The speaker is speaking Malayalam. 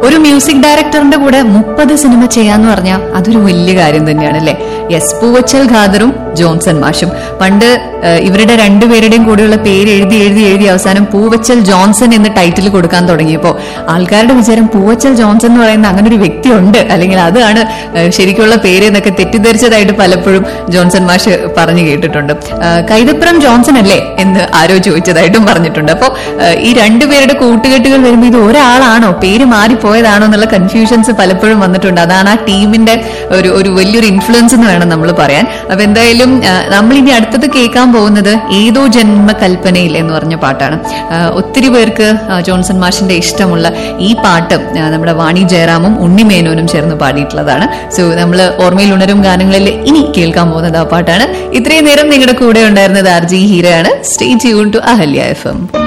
ഒരു മ്യൂസിക് ഡയറക്ടറിന്റെ കൂടെ മുപ്പത് സിനിമ ചെയ്യാന്ന് പറഞ്ഞാൽ അതൊരു വലിയ കാര്യം തന്നെയാണ് അല്ലെ എസ് പൂവച്ചൽ ഖാദറും ജോൺസൺ മാഷും പണ്ട് ഏഹ്, ഇവരുടെ രണ്ടുപേരുടെയും കൂടെയുള്ള പേര് എഴുതി എഴുതി എഴുതി അവസാനം പൂവച്ചൽ ജോൺസൺ എന്ന് ടൈറ്റിൽ കൊടുക്കാൻ തുടങ്ങിയപ്പോൾ ആൾക്കാരുടെ വിചാരം പൂവച്ചൽ ജോൺസൺ എന്ന് പറയുന്ന അങ്ങനെ ഒരു വ്യക്തി ഉണ്ട് അല്ലെങ്കിൽ അതാണ് ഏഹ്, ശരിക്കുള്ള പേര് എന്നൊക്കെ തെറ്റിദ്ധരിച്ചതായിട്ട് പലപ്പോഴും ജോൺസൺ മാഷ് പറഞ്ഞു കേട്ടിട്ടുണ്ട് ഏഹ്, കൈതപ്പുറം ജോൺസൺ അല്ലേ എന്ന് ആരോ ചോദിച്ചതായിട്ടും പറഞ്ഞിട്ടുണ്ട് അപ്പോൾ ഈ രണ്ടുപേരുടെ കൂട്ടുകെട്ടുകൾ വരുമ്പോൾ ഇത് ഒരാളാണോ പേര് മാറിപ്പോയതാണോ എന്നുള്ള കൺഫ്യൂഷൻസ് പലപ്പോഴും വന്നിട്ടുണ്ട് അതാണ് ആ ടീമിന്റെ ഒരു ഒരു വലിയൊരു ഇൻഫ്ലുവൻസ് എന്ന് വേണം നമ്മൾ പറയാൻ അപ്പൊ എന്തായാലും നമ്മൾ ഇനി അടുത്തത് കേൾക്കാൻ പോകുന്നത് ഏതോ ജന്മകൽപ്പനയിൽ എന്ന് പറഞ്ഞ പാട്ടാണ് ആ, ഒത്തിരി പേർക്ക് ആ, ജോൺസൺ മാഷിന്റെ ഇഷ്ടമുള്ള ഈ പാട്ട് ആ, നമ്മുടെ വാണി ജയറാമും ഉണ്ണിമേനോനും ചേർന്ന് പാടിയിട്ടുള്ളതാണ് സോ നമ്മൾ ഓർമ്മയിൽ ഉണരും ഗാനങ്ങളിൽ ഇനി കേൾക്കാൻ പോകുന്നത് ആ പാട്ടാണ് ഇത്രയും നേരം നിങ്ങളുടെ കൂടെ ഉണ്ടായിരുന്നത് ആർ ജി ഹീരയാണ് stay tune to Ahalya F M